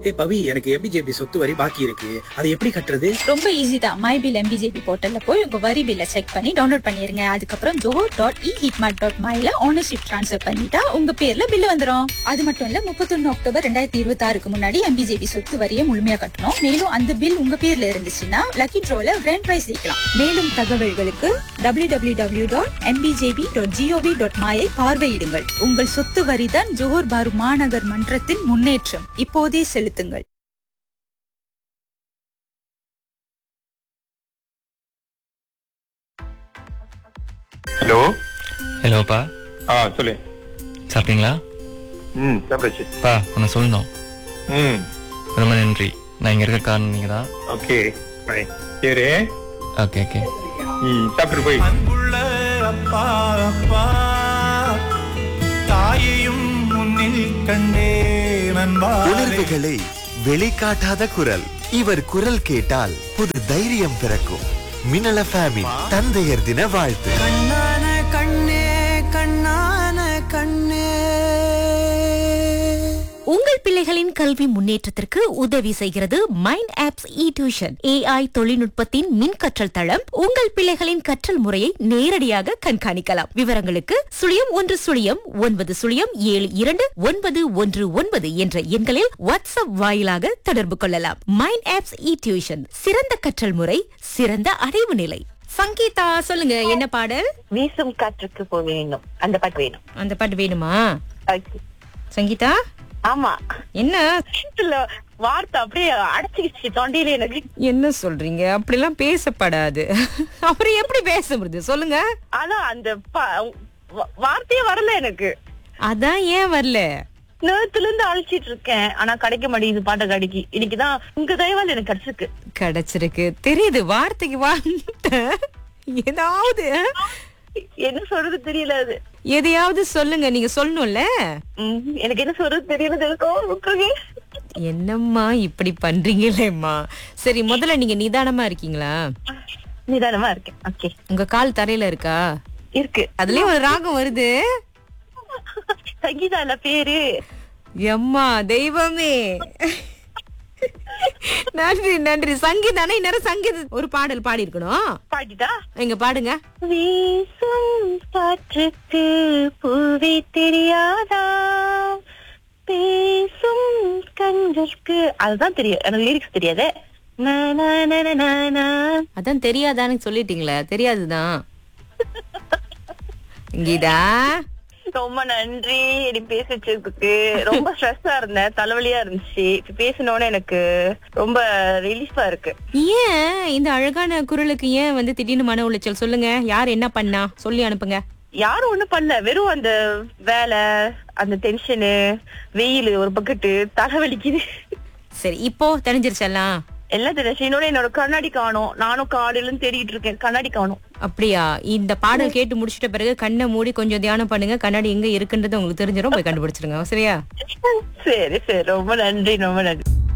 ஏ பவி எனக்கு எபிஜேபி சொத்து வரி பாக்கி இருக்கு அதை எப்படி கட்டுறது ரொம்ப ஈஸி தான் மை பில் எம்பிஜேபி போர்ட்டல்ல போய் உங்க வரி பில்ல செக் பண்ணி டவுன்லோட் பண்ணிருங்க அதுக்கப்புறம் Zoho dot e hitmart dot மைல ஓனர்ஷிப் ட்ரான்ஸ்ஃபர் பண்ணிட்டா உங்க பேர்ல பில் வந்துரும் அது மட்டும் இல்ல முப்பத்தொன்னு அக்டோபர் ரெண்டாயிரத்தி இருபத்தி ஆறுக்கு முன்னாடி எம்பிஜேபி சொத்து வரியை முழுமையா கட்டணும் மேலும் அந்த பில் உங்க பேர்ல இருந்துச்சுன்னா லக்கி ட்ரோல கிராண்ட் பிரைஸ் ஜெயிக்கலாம் மேலும் தகவல்களுக்கு W W W dot MBJP dot GOV dot மாயை பார்வையிடுங்கள் உங்கள் சொத்து வரி தான் ஜோஹர் பாரு மாநகர் மன்றத்தின் முன்னேற்றம் இப்போதே செலுத்துங்கள் ஹலோ ஹலோப்பா ஆ சொல்லு சாப்பிட்டீங்களா ம் சாப்பிடுச்சு பா உன்னை சொல்லணும் ம் ரொம்ப நன்றி நான் இங்கே இருக்க காரணம் நீங்கள் தான் ஓகே பை சரி ஓகே ஓகே ம் சாப்பிட்டு போய் அன்புள்ள அப்பா அப்பா தாயையும் முன்னில் கண்டே நண்பாரே உணர்வுகளை வெளிக்காட்டாத குரல் இவர் குரல் கேட்டால் புது தைரியம் பிறக்கும் மின்னல ஃபேமின் தந்தையர் தின வாழ்த்து கண்ணான கண்ணே கண்ணான கண்ணே உங்கள் பிள்ளைகளின் கல்வி முன்னேற்றத்திற்கு உதவி செய்கிறது mind apps e tuition AI தொழில்நுட்பத்தின் மின் கற்றல் தளம் உங்கள் பிள்ளைகளின் கற்றல் முறையை நேரடியாக கண்காணிக்கலாம் விவரங்களுக்கு சுழியம் ஒன்று சுழியம் ஒன்பது சுழியம் ஏழு இரண்டு ஒன்பது ஒன்று ஒன்பது என்ற எண்களில் வாட்ஸ்அப் வாயிலாக தொடர்பு கொள்ளலாம் மைண்ட் ஆப்ஸ் இ டியூஷன் சிறந்த கற்றல் முறை சிறந்த அடைவு நிலை சங்கீதா சொல்லுங்க என்ன பாடல் வீசும் காற்றுக்கு போக வேண்டும் அந்த பாட்டு வேணும் அந்த பாட்டு வேணுமா Okay. சங்கீதா ஆமா என்ன இல்ல வார்த்தை அப்படியே அடைச்சிக்கிச்சு தொண்டையில எனக்கு என்ன சொல்றீங்க அப்படிலாம் பேசப்படாது அப்புறம் எப்படி பேச முடியுது சொல்லுங்க ஆனா அந்த பா- வா- வார்த்தையே வரல எனக்கு அதான் ஏன் வரல நேரத்துல இருந்து அழைச்சிட்டு இருக்கேன் ஆனா கிடைக்க மாட்டேங்குது பாட்டை கடைக்கு இன்னைக்குதான் உங்க தயவால் எனக்கு கிடைச்சிருக்கு கிடைச்சிருக்கு தெரியுது வார்த்தைக்கு வார்த்தை ஏதாவது என்ன சொல்றது தெரியல அது எதையாவது சொல்லுங்க நீங்க சொல்லணும்ல ம், எனக்கு என்ன சொல்றது தெரியல எனக்கு என்னம்மா இப்படி பண்றீங்களேம்மா சரி முதல்ல நீங்க நிதானமா இருக்கீங்களா நிதானமா இருக்கேன் ஓகே உங்க கால் தரையில இருக்கா இருக்கு அதுலயும் ஒரு ராகம் வருது சங்கீதா இல்ல பேரு எம்மா தெய்வமே நன்றி நன்றி சங்கீதானே இந்நேரம் சங்கீத ஒரு பாடல் பாடி இருக்கணும் பாடிட்டா எங்க பாடுங்க வீசும் காற்றுக்கு பூவி தெரியாதா பேசும் கண்களுக்கு அதுதான் தெரியும் எனக்கு லிரிக்ஸ் தெரியாது நா, நா, நா, நா, நா, நா. அதான் தெரியாதான்னு சொல்லிட்டீங்களே தெரியாதுதான் கீதா ரொம்ப நன்றி நீ பேச வச்சதுக்கு ரொம்ப ஸ்ட்ரெஸ்ஸா இருந்தேன் தலைவலியா இருந்துச்சு இப்ப பேசினோட எனக்கு ரொம்ப ரிலீஃபா இருக்கு ஏன் இந்த அழகான குரலுக்கு ஏன் வந்து திடீர்னு மன உளைச்சல் சொல்லுங்க யார் என்ன பண்ணா சொல்லி அனுப்புங்க யாரும் ஒண்ணும் பண்ணல வெறும் அந்த வேலை அந்த டென்ஷனு வெயில் ஒரு பக்கெட்டு தலைவலிக்குது சரி இப்போ தெரிஞ்சிருச்செல்லாம் எல்லாம் தெரியும் என்னோட என்னோட கண்ணாடி காணும் நானும் காலையில இருந்து தேடிட்டு இருக்கேன் கண்ணாடி காணும் அப்படியா இந்த பாடல் கேட்டு முடிச்சிட்ட பிறகு கண்ணை மூடி கொஞ்சம் தியானம் பண்ணுங்க கண்ணாடி எங்க இருக்குன்றது உங்களுக்கு தெரிஞ்சிடும் போய் கண்டுபிடிச்சிருங்க சரியா சரி சரி ரொம்ப நன்றி ரொம்ப நன்றி